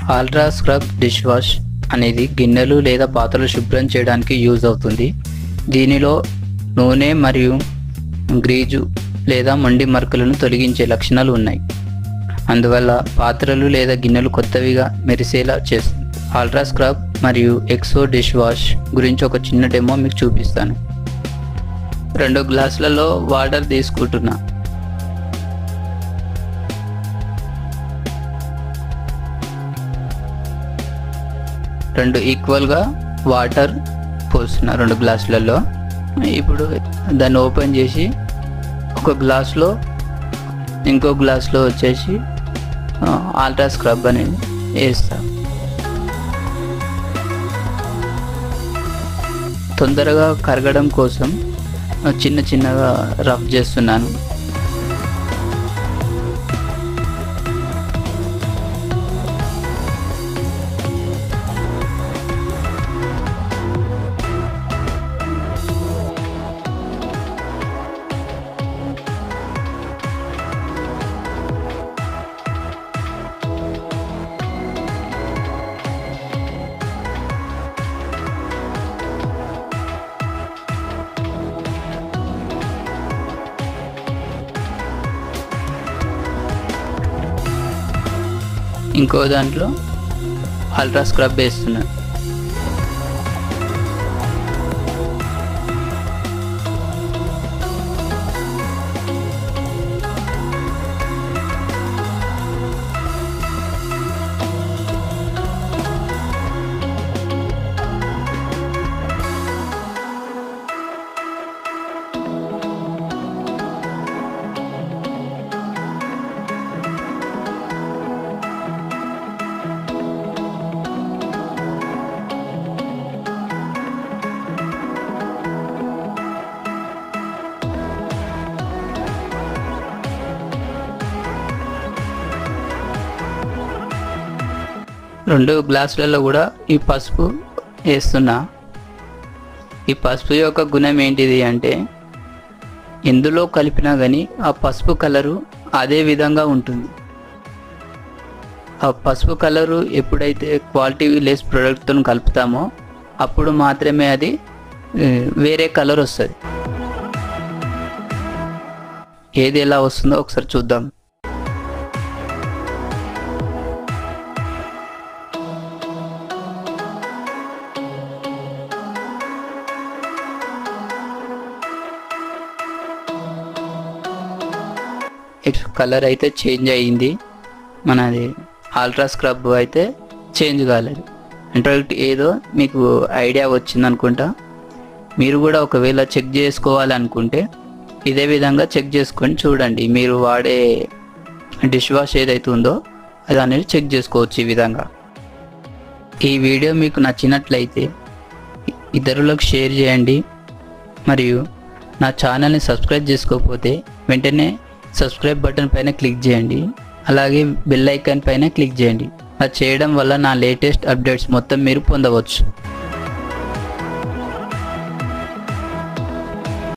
ultra scrub dish wash అనేది గిన్నెలు లేదా పాత్రలు శుభ్రం చేయడానికి యూజ్ అవుతుంది దీనిలో నూనె మరియు గ్రీజు లేదా మొండి మరకలను తొలగించే లక్షణాలు ఉన్నాయి అందువల్ల పాత్రలు లేదా గిన్నెలు కొత్తవిగా మెరిసేలా చేస్తుంది ఆల్ట్రా స్క్రబ్ మరియు ఎక్సో డిష్ వాష్ గురించి ఒక చిన్న డెమో మీకు చూపిస్తాను రెండు గ్లాసులలో వాటర్ తీసుకుంటున్నా రెండు ఈక్వల్గా వాటర్ పోస్తున్నా రెండు గ్లాసులలో ఇప్పుడు దాన్ని ఓపెన్ చేసి ఒక గ్లాస్లో ఇంకో గ్లాస్లో వచ్చేసి ఆల్ట్రా స్క్రబ్ అనేది వేస్తా తొందరగా కరగడం కోసం చిన్న చిన్నగా రఫ్ చేస్తున్నాను ఇంకో దాంట్లో అల్ట్రా స్క్రబ్ వేస్తున్నాను రెండు గ్లాసులలో కూడా ఈ పసుపు వేస్తున్నా ఈ పసుపు యొక్క గుణం ఏంటిది అంటే ఎందులో కలిపినా కానీ ఆ పసుపు కలరు అదే విధంగా ఉంటుంది ఆ పసుపు కలరు ఎప్పుడైతే క్వాలిటీ లెస్ ప్రోడక్ట్తో కలుపుతామో అప్పుడు మాత్రమే అది ఏ, వేరే కలర్ వస్తుంది ఏది ఎలా వస్తుందో ఒకసారి చూద్దాం ఇట్ కలర్ అయితే చేంజ్ అయ్యింది మనది ఆల్ట్రా స్క్రబ్ అయితే చేంజ్ కాలేదు ఇంటర్వ్యూట్ ఏదో మీకు ఐడియా వచ్చింది అనుకుంటా మీరు కూడా ఒకవేళ చెక్ చేసుకోవాలనుకుంటే ఇదే విధంగా చెక్ చేసుకొని చూడండి మీరు వాడే డిష్ వాష్ ఏదైతే ఉందో అది అనేది చెక్ చేసుకోవచ్చు ఈ విధంగా ఈ వీడియో మీకు నచ్చినట్లయితే ఇతరులకు షేర్ చేయండి మరియు నా ఛానల్ని సబ్స్క్రైబ్ చేసుకోకపోతే వెంటనే సబ్స్క్రైబ్ బటన్ పైన క్లిక్ చేయండి అలాగే బెల్ ఐకాన్ పైన క్లిక్ చేయండి అది చేయడం వల్ల నా లేటెస్ట్ అప్డేట్స్ మొత్తం మీరు పొందవచ్చు